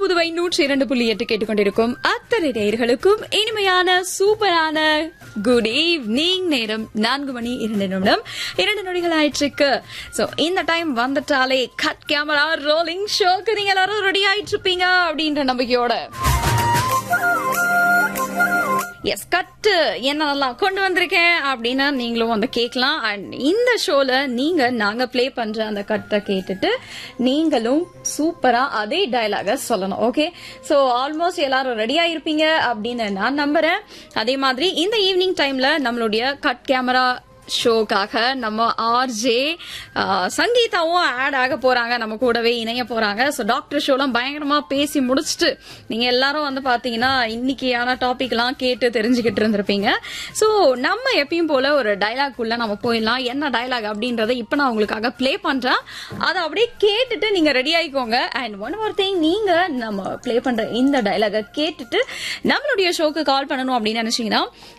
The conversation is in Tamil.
புதுவை நூற்றி இரண்டு புள்ளி எட்டு கேட்டுக்கொண்டிருக்கும் அத்தனை நேயர்களுக்கும் இனிமையான சூப்பரான குட் ஈவினிங் நேரம் நான்கு மணி இரண்டு நிமிடம் இரண்டு நொடிகள் ஆயிட்டிருக்கு சோ இந்த டைம் வந்துட்டாலே கட் கேமரா ரோலிங் ஷோக்கு நீங்க எல்லாரும் ரெடி ஆயிட்டு இருப்பீங்க அப்படின்ற நம்பிக்கையோட எஸ் கட்டு என்னெல்லாம் கொண்டு வந்திருக்கேன் அப்படின்னு நீங்களும் வந்து கேட்கலாம் அண்ட் இந்த ஷோல நீங்க நாங்க ப்ளே பண்ற அந்த கட்டை கேட்டுட்டு நீங்களும் சூப்பரா அதே டயலாக சொல்லணும் ஓகே சோ ஆல்மோஸ்ட் எல்லாரும் ரெடியா இருப்பீங்க அப்படின்னு நான் நம்புறேன் அதே மாதிரி இந்த ஈவினிங் டைம்ல நம்மளுடைய கட் கேமரா ஷோக்காக நம்ம ஆர்ஜே சங்கீதாவும் ஆட் ஆக போறாங்க நம்ம கூடவே இணைய போறாங்க ஸோ டாக்டர் ஷோலாம் பயங்கரமா பேசி முடிச்சுட்டு நீங்க எல்லாரும் வந்து பாத்தீங்கன்னா இன்னைக்கான டாபிக் எல்லாம் கேட்டு தெரிஞ்சுக்கிட்டு இருந்திருப்பீங்க ஸோ நம்ம எப்பயும் போல ஒரு டைலாக் உள்ள நம்ம போயிடலாம் என்ன டைலாக் அப்படின்றத இப்ப நான் உங்களுக்காக ப்ளே பண்றேன் அதை அப்படியே கேட்டுட்டு நீங்க ரெடி ஆயிக்கோங்க அண்ட் ஒன் ஒரு திங் நீங்க நம்ம ப்ளே பண்ற இந்த டைலாக கேட்டுட்டு நம்மளுடைய ஷோக்கு கால் பண்ணணும் அப்படின்னு நினைச்சீங்கன்னா